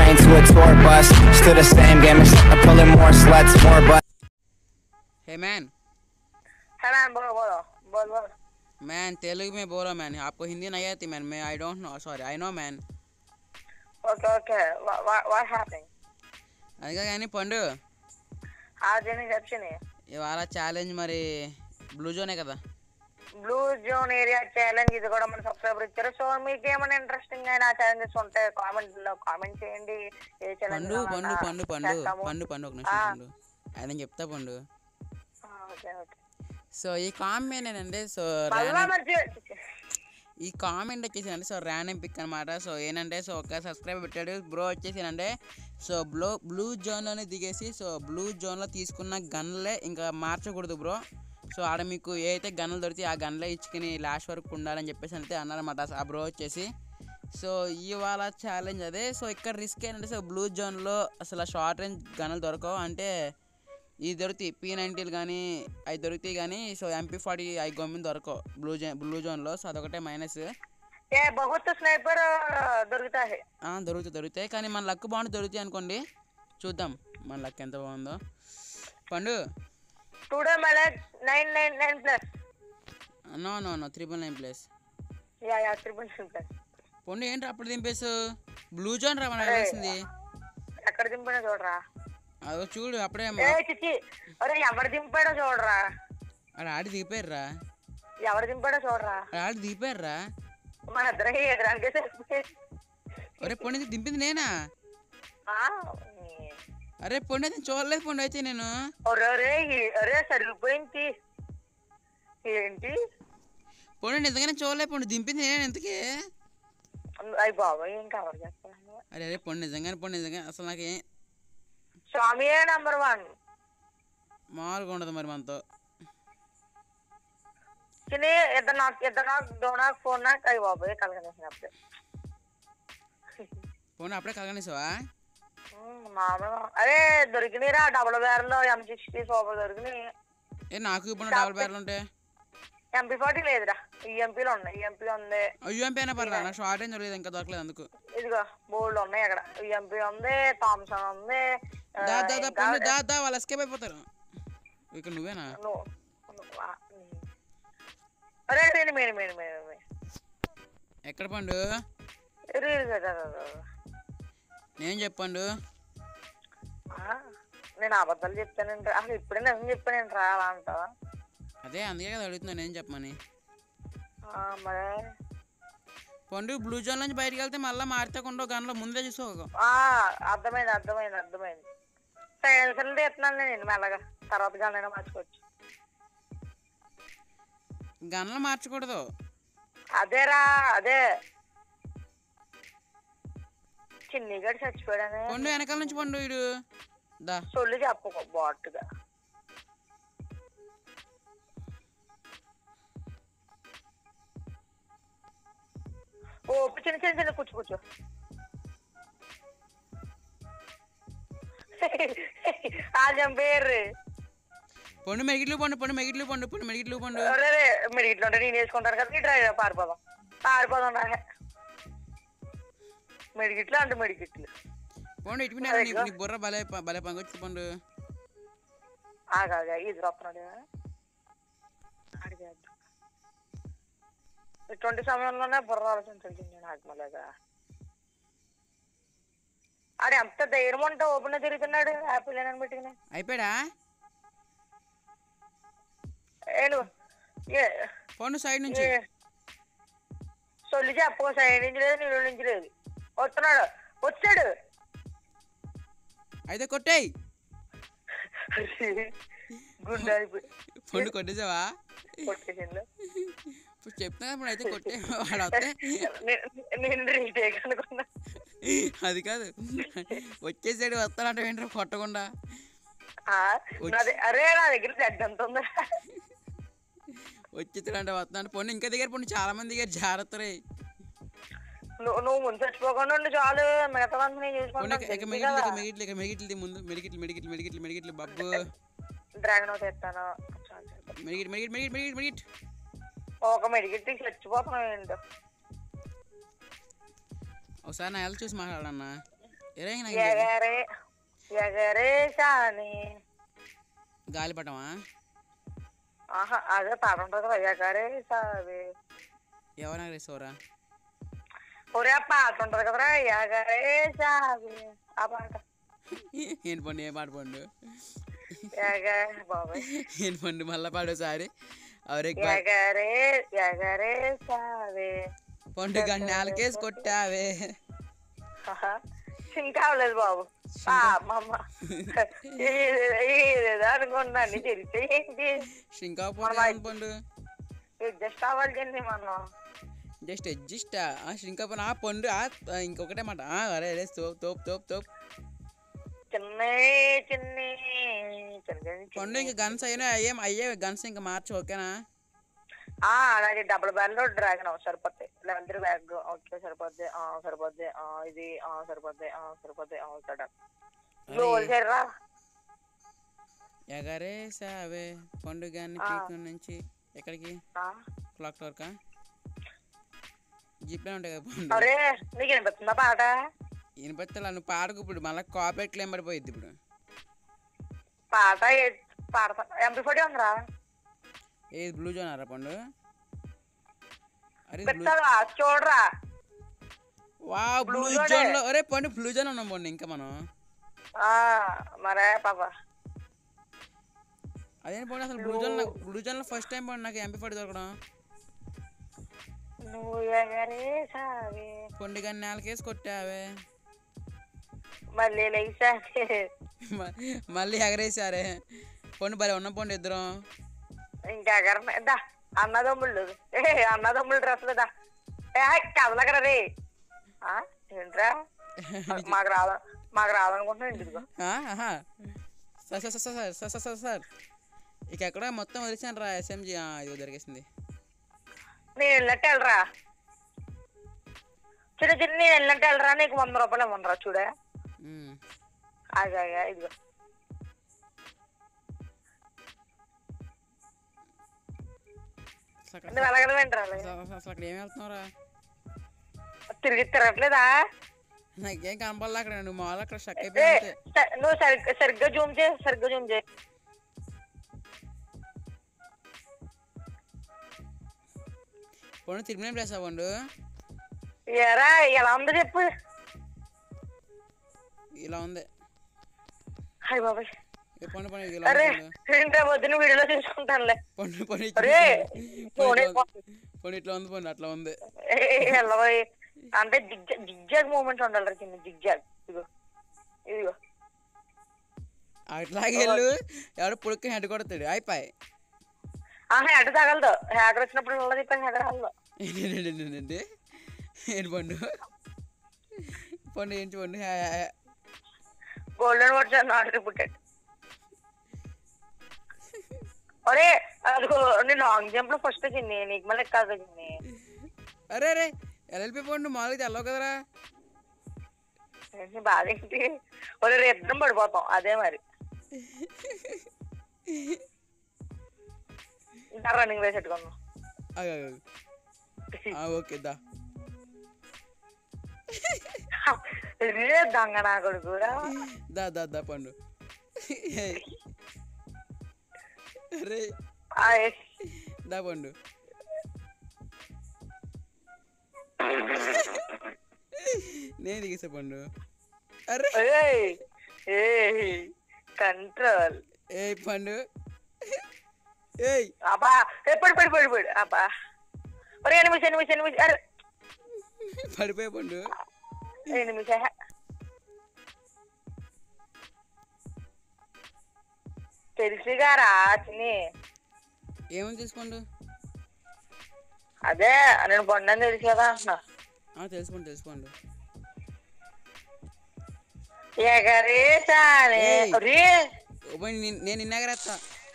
train to a tour bus. Still the same game, except I'm pulling more sluts, more butts. Hey man है ma'am बोलो बोलो बोल बोल man Telugu में बोलो मैन आपको हिंदी नहीं आती मैन मैं I don't know sorry I know man okay okay what happening అందుకే కానీ పండు అది నేను చెప్పింది ఇవాళ ఛాలెంజ్ మరి బ్లూ జోనే కదా బ్లూ జోన్ ఏరియా ఛాలెంజ్ ఇది కూడా మన సబ్స్క్రైబర్ ఇచ్చారు సో మీకు ఏమైనా ఇంట్రెస్టింగ్ అయిన ఛాలెంజెస్ ఉంటే కామెంట్ లో కామెంట్ చేయండి ఏ ఛాలెంజ్ పండు పండు పండు పండు పండు పండు ఒక నిమిషం పండు అది చెప్తా పండు ఓకే ఓకే సో ఈ కామెంట్ ఏంటంటే సో మళ్ళా మరి ఈ కామెంట్ వచ్చేసి అంటే సో ర్యాండమ్ పిక్ అనమాట సో ఏంటంటే సో ఒక సబ్స్క్రైబర్ పెట్టాడు బ్రో వచ్చేసి అంటే సో బ్లో బ్లూ జోన్లోనే దిగేసి సో బ్లూ జోన్లో తీసుకున్న గన్లే ఇంకా మార్చకూడదు బ్రో సో ఆడ మీకు ఏ అయితే గన్నులు దొరికితే ఆ గన్లే ఇచ్చుకుని లాస్ట్ వరకు ఉండాలని చెప్పేసి అయితే అన్నారన్నమాట ఆ బ్రో వచ్చేసి సో ఇవాళ ఛాలెంజ్ అదే సో ఇక్కడ రిస్క్ ఏంటంటే సో బ్లూ జోన్లో అసలు షార్ట్ రేంజ్ గన్నులు దొరకవు అంటే ఇది దొరుకుతాయి పీ నైంటీలు కానీ అవి దొరుకుతాయి కానీ సో ఎంపీ ఫార్టీ అవి గమ్మిని దొరకవు బ్లూ జోన్ బ్లూ జోన్లో సో అదొకటే మైనస్ ఏ బహుత్ స్నైపర్ దొరుకుతా హై దొరుకుతాయి దొరుకుతాయి కానీ మన లక్ బాగుంటే దొరుకుతాయి అనుకోండి చూద్దాం మన లక్ ఎంత బాగుందో పండు టుడే మళ్ళీ nine nine nine plus no no no triple nine place yeah yeah triple plus Pandu ఏంటి అప్పుడు దింపేసు బ్లూ జోన్ రా మనం వెళ్ళాల్సింది ఎక్కడ దింపాడో చూడరా అదో చూడు అప్పుడే ఏ చిచ్చి అరే ఎవరు దింపాడో చూడరా ఆడ ఆడి దిగిపోయారురా ఎవరు దింపాడో చూడరా ఆడ ఆడి దిగిపోయారురా మన ఇద్దరం ఎదురానికే సరిపోయి ఒరే పొండి దింపింది నేనా ఆ, అరే పొండి అయితే చూడలేదు పొండి అయితే నేను ఒరే ఒరే ఈ- అరే సరిగిపోయింది ఏంటి పొండి నిజంగానే చూడలేదు పొండి దింపింది నేను ఎంతకి అయ్యి బాబాయ్ ఏం కవర్ చేస్తాను అరే అరే పొండి నిజంగానే పొండి నిజంగా అసలు నాకు ఏం స్వామియే నంబర్ వన్ మామూలుగా ఉండదు మరి మనతో చిని ఇద్దరు నాకు ఇద్దరు నాకు దో నాకు ఫోన్ నాకు అయ్యి బాబాయ్ కలగనేసినప్పుడు పోనీ అప్పుడే కలగనేసావా మామూలుగా అరే దొరికినాయిరా double barrel M sixty super దొరికినాయి ఏ నాకు ఇప్పుడు డబుల్ బ్యార్లు ఉంటాయి ఎంపీ ఫార్టీ లేదురా ఈఎంపీలో ఉన్నాయి ఈఎంపీ ఉంది అయ్యో ఎంపీ అయినా పర్లా నా షార్ట్ ఏం దొరకలేదు ఇంకా దొరకలేదు అందుకు ఇదిగో బోల్డ్ ఉన్నాయి అక్కడ ఈఎంపీ ఉంది థామ్సన్ ఉంది ఆ, దా దా దా ఇంకా పొండి దా దా వాళ్ళు ఎస్కేప్ అయిపోతారు ఇక్కడ నువ్వేనా నువ్వు నువ్వు, ఆ, ఉమ్. అరే నేను మీరు మీరు మీరు ఎక్కడ పండు నేను చెప్పండు నేను అబద్ధాలు చెప్తానంటే అసలు ఇప్పుడే నిజం చెప్పానండి రా అలా అంటావా అదే అందుకే కదా అడుగుతున్నా నేను చెప్పమని ఆ, మరి పండు బ్లూ జోన్ నుంచి బయటకు వెళ్తే మళ్ళీ మారితేకుండా గన్లో ముందే చూసుకో ఆ, అర్థమైంది అర్థమైంది అర్థమైంది సైలెన్సర్లు తీస్తున్నాను నేను మెల్లగా తర్వాత గానైనా మార్చుకోవచ్చు గన్లు మార్చకూడదు అదేరా అదే చిన్ని గడి చచ్చిపోయాడని పండు వెనకాల నుంచి పండు వీడు దా సొల్లు చెప్పకు బాటుగా ఓ చిన్న చిన్న చిన్న కూర్చో కూర్చో ఆ చంపేర్రు పండు మెగిట్లు పండు పండు మెగిట్లు పండు పండు మెగిట్లు పండు అరే మీరు ఇట్లా ఉంటే నేను వేసుకుంటాను కదా ఇట్లా పారిపోదాం పారిపోదాం రా మెడికిట్లు అంటే మెడికిట్లు పండు ఇటు నీ నీ బుర్ర భలే ప- భలే పంకొచ్చి పండు ఆగా ఇది వస్తున్నాడు ఇటువంటి సమయంలోనే బుర్ర ఆలోచించాల్సింది నాకు మళ్ళా ఆడు ఎంత ధైర్యం ఉంటే ఓపెన్ తిరుగుతున్నాడు యాపిల్ అని పెట్టుకుని అయిపోయాడా ఏను ఏ పండు సైడ్ నుంచి ఏ సొల్లి చెప్పకో సైడ్ నుంచి లేదు నీళ్ళ నుంచి లేదు వస్తున్నాడు వచ్చాడు అయితే కొట్టేయి గుండె అయిపోయి పండు కొట్టేసావా కొట్టేసిండు ఇప్పుడు చెప్తున్నా ఇప్పుడు అయితే కొట్టే వాడు వస్తే నే- నేను రీటేక్ అనుకున్నా అది కాదు వచ్చేసాడు వస్తానంటే ఏంటో కొట్టకుండా ఆ, నాది అరే నా దగ్గర బ్లడ్ ఎంత ఉందా వచ్చేసాడంటే వస్తానంటే పొన్ను ఇంకా దగ్గర పొన్ను చాలా మంది దగ్గర జాగ్రత్త రే నువ్వు నువ్వు ముందు చచ్చిపోకుండా ఉండు చాలు మిగతా నేను పొన్ను చూసుకుంటాను ఇక మెడికిట్లు ఇక మెడికిట్లు ఇక మెడికిట్లు ముందు మెడికిట్లు మెడికిట్లు మెడికిట్లు మెడికిట్లు బబ్బు డ్రాగన్ అవుట్ ఎత్తాను చాలు, చాలు. Medkit medkit medkit medkit medkit ఒక మెడికెట్ చచ్చిపోతున్నావు ఏంటో ఒకసారి నా హెల్త్ చూసి మాట్లాడన్నా ఎరే నాకు ఇది- ఎగరే ఎగరేశాని గాలిపటమా ఆహా అదే పాట ఉంటుంది కదా ఎగరేసావి ఎవరు ఎగరేసావురా ఒరే ఆ పాట ఉంటది కదరా ఎగరేసావి ఆ పాట ఏంటి పండు ఏ పాట పండు ఎగ బాబాయ్ ఏంటి పండు మళ్ళా పాడు ఒకసారి అవరే బా- ఎగరే ఎగరేసావి పండు గంట నాలుకేసి కొట్టావే ఆహా. ఇంకా అవ్వలేదు బాబు అమ్మమ్మ ఇదేదో అనుకున్నాను తెలిస్తే ఏంటి శ్రింకాపోతే ఏముంది పండు అడ్జస్ట్ అవ్వాలి కానీ మనం జస్ట్ అడ్జస్ట్ ఆ శ్రింకాపోతే ఆ పండు ఆ ఆ, ఇంకొకటే మాట ఆ, అరే అరే తోప్ తోప్ తోప్ తోప్ చిన్న చిన్ని చిన్న పండు ఇంకా గన్స్ అయినా అయ్యే అయ్యే గన్స్ ఇంకా మార్చు ఓకేనా ఆ అలాగే డబుల్ బ్యాగ్ డ్రాగన్ సరిపోతాయి లెవెల్ త్రీ బ్యాగ్ ఓకే సరిపోద్ది ఆ సరిపోద్ది ఆ ఇది ఆ సరిపోద్ది ఆ సరిపోద్ది ఆ సడ గోల్ చేయరా ఎగరేసావే పండు గాన్ని ఆ. పీక్ నుంచి ఎక్కడికి ఆ, క్లాక్ వరకా జీప్లో ఉంటాయి కదా పండు అరే నీకు వినిపిస్తుందా పాట వినపత్తలా నువ్వు పాడకు ఇప్పుడు మళ్ళీ కాపీ క్లెయిమ్ పడిపోయింది ఇప్పుడు పాట ఏ- పాడతా ఎంపీ ఫోర్టీ ఉందిరా ఏది బ్లూ జోన్ అరా పండు అరే బ్లూ పెడతావా చూడరా వా బ్లూ Blue zone జోన్ లో అరే పండు బ్లూ జోన్ ఉన్నాం పండు ఇంకా మనం ఆ మరే పాప అదేం పండు అసలు బ్లూ జోన్ బ్లూ జోన్ లో ఫస్ట్ టైం పండు నాకు ఎంపీ పడి దొరకడం నువ్వు ఎగరేసావి పండు కానీ నేలకేసి కొట్టావే మళ్ళీ లేసావి మ- మళ్ళీ ఎగరేసారే పండు భలే ఉన్నాం పండు ఇద్దరం ఇంకా ఎగరనే దా అన్నదమ్ముళ్ళు ఏ అన్నదమ్ముళ్ళు డ్రెస్ దా ఏ కదలకరా రే ఆ, ఏంట్రా మాకు రాదు మాకు రాదనుకుంటున్నాను ఇంటిదిగో ఆ, ఆహా. Sir sir sir sir sir sir sir sir ఇక ఎక్కడ మొత్తం వదిలేసాను రా ఎస్ఎంజీ ఇది దొరికేసింది నేను వెళ్ళినట్టు వెళ్ళరా చిన్న చిన్న నేను వెళ్ళినట్టు వెళ్ళరా నీకు వంద రూపాయలు ఇవ్వనరా చూడే ఉమ్. ఆగా ఆగా, ఇదిగో అసలు అక్కడ- నువ్వు ఎలాగ వింటరా అసలు అసలు- అసలు అక్కడ ఏం వెళ్తున్నావురా తిరిగి తిరగట్లేదా నాకేం కనపడలే అక్కడ నువ్వు మామూలు అక్కడ స్టక్ ఏ అయిపోయింది స- నువ్వు సరిగ్గా సరిగ్గా జూమ్ చేయి సరిగ్గా జూమ్ చేయి పండు తిరిగిన ప్లేస్ అవ్వండు ఎరా ఎలా ఉందో చెప్పు ఇలా ఉంది హాయ్ బాబాయ్ ఏ పండు పండు ఇలా అరే ఉంది పండు. ఏంటో వద్దు వీడియోలో చూసుకుంటానులే పండు పండు అరే ఫోన్ ఇట్లా ఉంది. పండు ఇట్లా ఉంది పండు అట్లా ఉంది వెళ్ళబోయ్ అంటే జిగ్జాగ్ జిగ్జాగ్ మూమెంట్ ఉండాలి చిన్న జిగ్జాగ్ ఇదిగో ఇదిగో అట్లాగే వెళ్ళు ఎవడో పుడుక్కి హెడ్ కొడతాడు అయిపోయి ఆహా హెడ్ తగలదు హ్యాకర్ వచ్చినప్పుడు ఇలా తిప్పాను హెడ్ తగలదు ఏంటి ఏంటి పండు పండు ఏంటి Pandu hey, hey, hey. Golden words not repeated ఒరే అదిగో నేను లాంగ్ జంప్ లో ఫస్ట్ వచ్చింది నీకు మళ్ళీ కాదు వచ్చింది అరే అరే ఎల్ఎల్పి పండు మామూలుగా తెల్లవు కదరా ఏంటి బాధ ఏంటి ఒరే రేపు ఇద్దరం పడిపోతాం అదే మరి ఇంకా రన్నింగ్ రేస్ పెట్టుకుందాం ఆగు, ఆగు, ఆగు. ఆ, ఓకే దా రే దొంగ నా కొడుకురా దా దా దా పండు ఏయ్. అరే ఆయ్. దా పండు నేను దిగేసా పండు అరే ఏయ్ ఏయ్ కంట్రోల్ ఏ పండు ఏయ్ అబ్బా ఏ పడి పడి పడి పడి అబ్బా ఒరే ఎనిమిది ఎనిమిది ఎనిమిది అరే పడిపోయా పండు ఎనిమిది తెలుసుగారా చిన్ని ఏమని తీసుకోండు అదే నేను పొందని తెలుసు కదా అంటున్నా ఆ, తెలుసుకోండి తెలుసుకోండి ఎగరేసానే ఏయ్. ఒరే ఓ పోయి నేను- నేను ఇన్నాగరేస్తా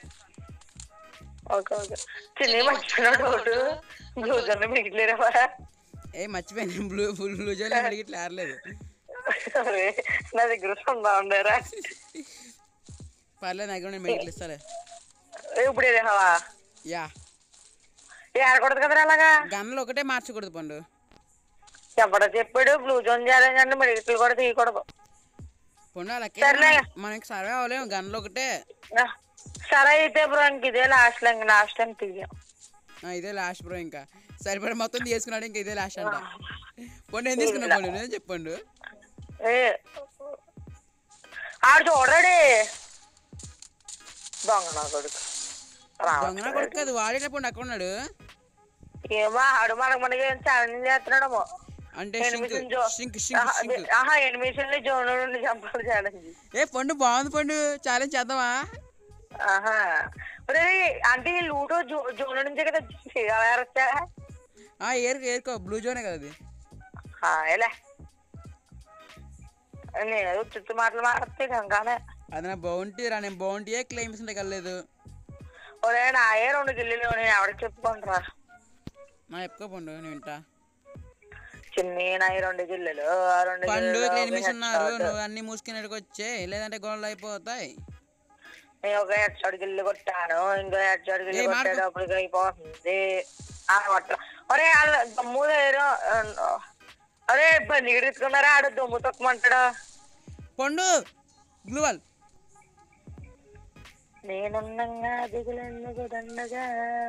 ఓకే ఓకే చిన్ని మర్చిపోయినాడు ఒకటి బ్లూజర్ మిగిలిరేవా ఏ మర్చిపోయాను బ్లూ ఫుల్ బ్లూ జోన్ అడిగి ఇట్లా ఆడలేదు ఒరే నా దగ్గర సున్నా ఉండేరా పర్లేదు నాకు నేను మెడికల్ ఇస్తాలే ఇప్పుడు ఏదేవా యా ఏడకూడదు కదరా అలాగా గన్లు ఒకటే మార్చకూడదు పండు ఎవడో చెప్పాడు బ్లూ జోన్ ఛాలెంజ్ అంటే మెడికల్ కూడా తీయకూడదు పండు అలా సర్లే. మనకి సర్వే అవ్వలేము గన్లు ఒకటే ఆ, సరే అయితే బ్రో ఇంక ఇదే లాస్ట్ లో ఇంక లాస్ట్ టైం తీయం ఆ, ఇదే లాస్ట్ బ్రో ఇంకా సరిపడే మొత్తం తీసుకున్నాడు ఇంకా ఇదే లాస్ట్ అంట పండు ఏం తీసుకున్నావు పండు నేను చెప్పండు ఏ ఆడు చూడడే దొంగ నా కొడుకు దొంగ నా కొడుకు అది వాడేట పండు అక్కడ ఉన్నాడు ఏమో ఆడు మనకు మనకి ఛాలెంజ్ చేస్తున్నాడేమో అంటే షింక్ ఎనిమిషన్ జో షింక్ షింక్ ఆహా, షింక్ ఆహా ఎనిమిషన్ జోన్ నుండి చంపాలి ఛాలెంజ్ ఏ పండు బాగుంది పండు ఛాలెంజ్ చేద్దామా ఆహా ఒరే అంటే ఈ లూటో జో జోన్ నుంచే కదా చేయాలొచ్చా ఆ ఏరు ఏరుకో బ్లూ జోనే కదా అది ఎలా నేను చుట్టూ మాటలు మాట్లాడితే కంగానే అది నా బౌంటీ రా నేను బౌంటీయే క్లెయిమ్స్ ఉంటే కలలేదు ఒరే నా ఏ రెండు గిల్లులు నేను ఎవరికి చెప్పుకుంటారా నా చెప్పుకో పండు నేను వింటా చిన్ని నా ఈ రెండు గిల్లులు ఆ రెండు పండు గిల్లులు ఒక ఎనిమిస్ head ఉన్నారు shot. నువ్వు అన్ని మూసుకునేటికి వచ్చే లేదంటే గొడవలు అయిపోతాయి నేను ఒక హెడ్ షాట్ గిల్లు కొట్టాను ఇంకో హెడ్ షాట్ గిల్లు ఏ, మార్కు. కొట్టేటప్పటికి అయిపోతుంది ఆ కొట్ట ఒరే వాళ్ళ దమ్ము లేరు అరే బండి తీసుకున్నారా ఆడు దమ్ము తొక్కమంటాడు పండు గ్లూవల్ నేనుండగా దిగులెందుకు దండగా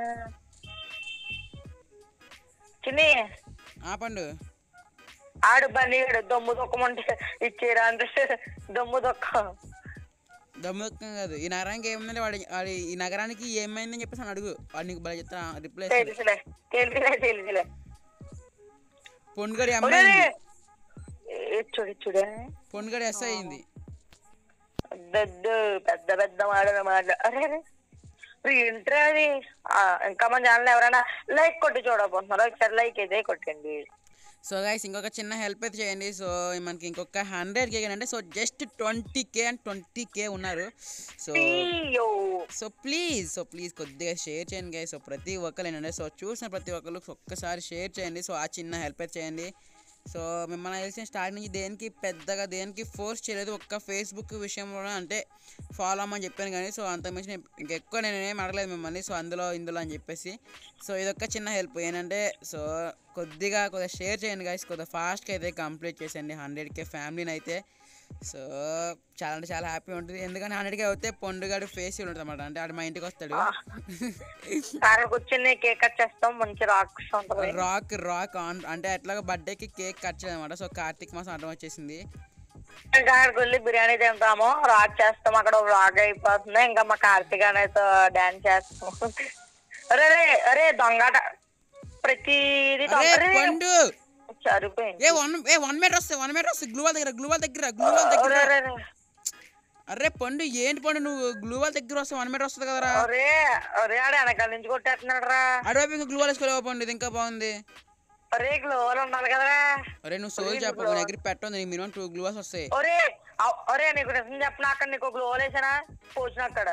చిన్ని ఆ పండు ఆడు బండి దమ్ము తొక్కమంటే ఇచ్చేరా అంటే దమ్ము తొక్క దమ్ముక్కం కాదు ఈ నగరానికి ఏమైందంటే వాడి వాడి ఈ నగరానికి ఏమైందని చెప్పేసి అని అడుగు వాడు నీకు బల చెప్తా రిప్లై తెలుసులే తెలుసులే తెలుసులే పొండుగడి ఒరే, అమ్మాయి ఏ చూడు చూడే పొండుగడి ఎస్ అయింది పెద్ద పెద్ద పెద్ద మాట మాట అరే అరే. ఇప్పుడు ఏంట్రా అది ఆ, ఇంకా మన ఛానల్ ఎవరైనా లైక్ కొట్టి చూడబోతున్నారు ఒకసారి లైక్ అయితే కొట్టండి సో గైస్ ఇంకొక చిన్న హెల్ప్ అయితే చేయండి సో మనకి ఇంకొక హండ్రెడ్ కే అంటే so just twenty K and twenty K ఉన్నారు సో అయ్యో. సో ప్లీజ్ సో ప్లీజ్ కొద్దిగా షేర్ చేయండి గైస్ సో ప్రతి ఒక్కరు ఏంటంటే సో చూసిన ప్రతి ఒక్కరు ఒక్కసారి షేర్ చేయండి సో ఆ చిన్న హెల్ప్ అయితే చేయండి సో మిమ్మల్ని తెలిసిన స్టార్ట్ నుంచి దేనికి పెద్దగా దేనికి ఫోర్స్ చేయలేదు ఒక్క ఫేస్బుక్ విషయంలో అంటే ఫాలో అవ్వమని చెప్పాను కానీ సో అంత మించి నేను ఇంకెక్కువ నేను ఏం అడగలేదు మిమ్మల్ని సో అందులో ఇందులో అని చెప్పేసి సో ఇదొక్క చిన్న హెల్ప్ ఏంటంటే సో కొద్దిగా కొద్దిగా షేర్ చేయండి గైస్ కొద్దిగా ఫాస్ట్గా అయితే కంప్లీట్ చేసేయండి హండ్రెడ్కే ఫ్యామిలీని అయితే సో చాలా అంటే చాలా హ్యాపీ ఉంటుంది ఎందుకంటే హండ్రెడ్కే అయితే పొండుగాడు ఫేస్ ఉంటుంది అనమాట అంటే ఆడు మా ఇంటికి వస్తాడు కారు కూర్చొని కేక్ కట్ చేస్తాం మంచి రాక్స్ ఉంటుంది రాక్ రాక్ ఆన్ అంటే ఎట్లాగో బర్త్డేకి కేక్ కట్ చేయదన్నమాట సో కార్తీక్ మాసం అడ్డం వచ్చేసింది కాడికి వెళ్ళి బిర్యానీ తింటాము రాక్ చేస్తాం అక్కడ వ్లాగ్ అయిపోతుంది ఇంకా మా కార్తీక్ అనేతో డాన్స్ చేస్తాం అరే అరే అరే దొంగట ప్రతిదీ అరే దొంగ- అరే, పండు సరిపోయింది A one A one meter వస్తాయి వన్ మీటర్ వస్తాయి గ్లూవాల్ దగ్గర గ్లూవాల్ దగ్గర గ్లూవాల్ అరే దగ్గర అరే అరే. అరే పండు ఏంటి పండు నువ్వు గ్లూవాల్ దగ్గర వస్తే వన్ మీటర్ వస్తుంది కదరా అరే అరే ఆడ వెనకాల నుంచి కొట్టేస్తున్నాడు రా అటువైపు ఇంకా గ్లూవాల్ వేసుకోలేవు పండు ఇది ఇంకా బాగుంది అరే గ్లోవల్ ఉండాలి కదరా అరే నువ్వు సోల్ చెప్పకు నా దగ్గర పెట్టఉంది నీకు మినిమం టూ గ్లూవాల్స్ వస్తాయి ఒరే అవ్- ఒరే నీకు నిజం చెప్పిన అక్కడ నీకు గ్లోవల్ వేసానా పోసిన అక్కడ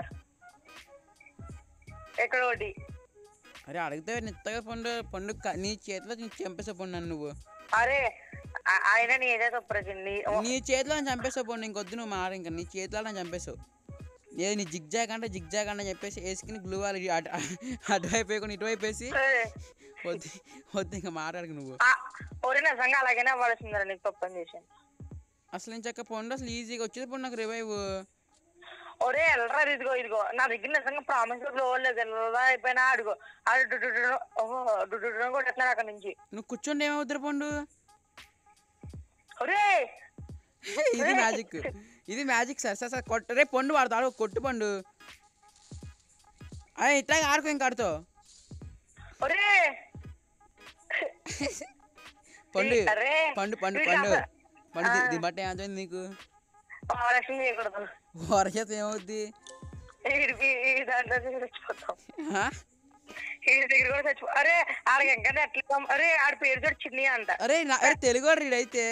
ఇక్కడ ఒకటి అరే అడిగితే నిత్తగా పండు పండు క- నీ చేతిలో చంపేసా పండు నన్ను నువ్వు అరే ఆ- ఆయన నీదే తప్పరచింది నీ చేతిలో నేను చంపేసావు పండు ఇంకొద్దు నువ్వు మాట ఇంకా నీ చేతిలో నేను చంపేసావు ఏ నీ జిగ్జాగ్ అంటే జిగ్జాగ్ అంటే చెప్పేసి వేసుకుని గ్లూ వాళ్ళు అటు అటువైపు వేయకుండా ఇటువైపు వేసి వద్దు వద్దు ఇంకా మాట్లాడకు నువ్వు ఒరే నిజంగా అలాగనే అవ్వాల్సిందిరా నీకు తప్పని చేశాను అసలు నేను చక్క పండు అసలు ఈజీగా వచ్చేది పండు నాకు రివైవ్ ఒరే వెళ్ళరా ఇదిగో ఇదిగో నా దగ్గర నిజంగా ప్రామిస్ గ్లోవల్ లేదు వెళ్ళరా అయిపోయినా అడుగు ఆడు డు- డు- డు- ఓహో డు- డు- డు కొట్టేస్తున్నాడు అక్కడ నుంచి నువ్వు కూర్చోండి ఏమవుతారు పండు ఒరే ఇది మ్యాజిక్ ఇది మ్యాజిక్ సార్ సార్ సార్ కొట్ట రే పండు వాడతాడు కొట్టు పండు అరే ఇట్లా ఆడుకో ఇంకా ఆడుతావు ఒరే పండు అరే పండు పండు ఇది పండు కాదు. పండు దీ- దీన్ని బట్టి ఏమవుతుంది నీకు ఆలస్యం చేయకూడదు వరచేత ఏమవుద్ది వీడికి ఈ దాంట్లో నుంచి చచ్చిపోతాం ఆ? వీడి దగ్గర కూడా చచ్చిపో అరే ఆడికి ఇంకా ఎట్లా అరే ఆడి పేరు చూడు చిన్ని అంట అరే నా అరే తెలుగు రీడైతే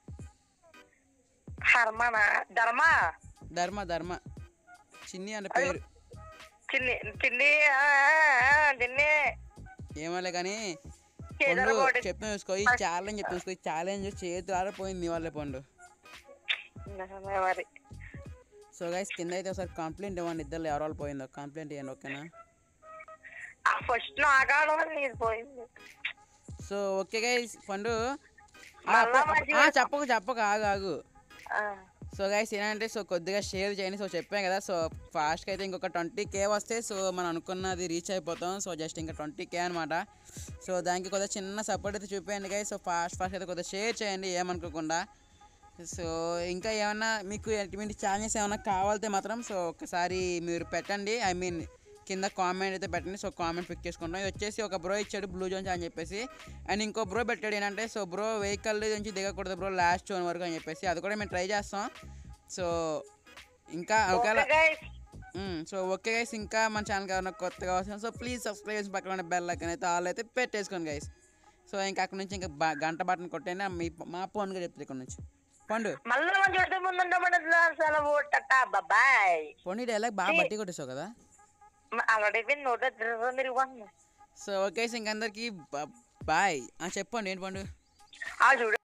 హర్మనా ధర్మ ధర్మ ధర్మ చిన్ని అన్న పేరు చిన్ని చిన్ని ఆ, ఆ, ఆ, చిన్ని ఏమలే కానీ కేదార్ పండు కోట చెప్తాను చూసుకో ఈ ఛాలెంజ్ చెప్తాను చూసుకో ఈ ఛాలెంజ్ చేతి ఆడిపోయింది నీ వాళ్ళే పండు నిజమే మరి సో గైస్ కింద అయితే ఒకసారి కంప్లైంట్ ఇవ్వండి ఇద్దరు ఎవరు వాళ్ళు పోయిందో కంప్లైంట్ ఇవ్వండి ఓకేనా ఆ ఫస్ట్ నాగాడం నీది పోయింది సో ఓకే గైస్ పండు ఆ, మళ్ళా అప్పు- మధ్యలో- ఆ, చెప్పకు చెప్పకు ఆగు ఆగు ఆ, సో గైస్ ఏంటంటే సో కొద్దిగా షేర్ చేయండి సో చెప్పాం కదా సో ఫాస్ట్గా అయితే ఇంకొక ట్వంటీ కే వస్తే సో మనం అనుకున్నది రీచ్ అయిపోతాం సో జస్ట్ ఇంకా ట్వంటీ కే అనమాట సో దానికి కొద్దిగా చిన్న సపోర్ట్ అయితే చూపించండి గైస్ సో ఫాస్ట్ ఫాస్ట్ అయితే కొద్దిగా షేర్ చేయండి ఏమనుకోకుండా సో ఇంకా ఏమన్నా మీకు ఎటువంటి ఛానల్స్ ఏమైనా కావాలితే మాత్రం సో ఒకసారి మీరు పెట్టండి ఐ మీన్ కింద కామెంట్ అయితే పెట్టండి సో కామెంట్ పిక్ చేసుకుంటాం ఇది వచ్చేసి ఒక బ్రో ఇచ్చాడు బ్లూ జోన్స్ అని చెప్పేసి అండ్ ఇంకో బ్రో పెట్టాడు ఏంటంటే సో బ్రో వెహికల్ నుంచి దిగకూడదు బ్రో లాస్ట్ జోన్ వరకు అని చెప్పేసి అది కూడా మేము ట్రై చేస్తాం సో ఇంకా ఒకవేళ ఓకే గైస్ మ్మ్. సో ఓకే గైస్ ఇంకా మన ఛానల్ ఏమైనా కొత్తగా వస్తుంది సో ప్లీజ్ సబ్స్క్రైబ్ చేసి పక్కన ఉన్న బెల్ ఐకాన్ అయితే ఆల్ అయితే పెట్టేసుకోండి గైస్ సో ఇంకా అక్కడ నుంచి ఇంకా బ- గంట బటన్ కొట్టైనా మీ మా ఫోన్గా చెప్తుంది ఇక్కడ నుంచి పండు మళ్ళీ మంచి చూస్తే ముందుండమని సెలవు టటా బాబాయ్ పండు డైలాగ్ బాగా బట్టి కొట్టేసావు కదా అలాంటి నోట తిరిగిపోతుంది సో ఓకే ఇంక అందరికి బాయ్ చెప్పండి ఏంటి పండు ఆ చూడు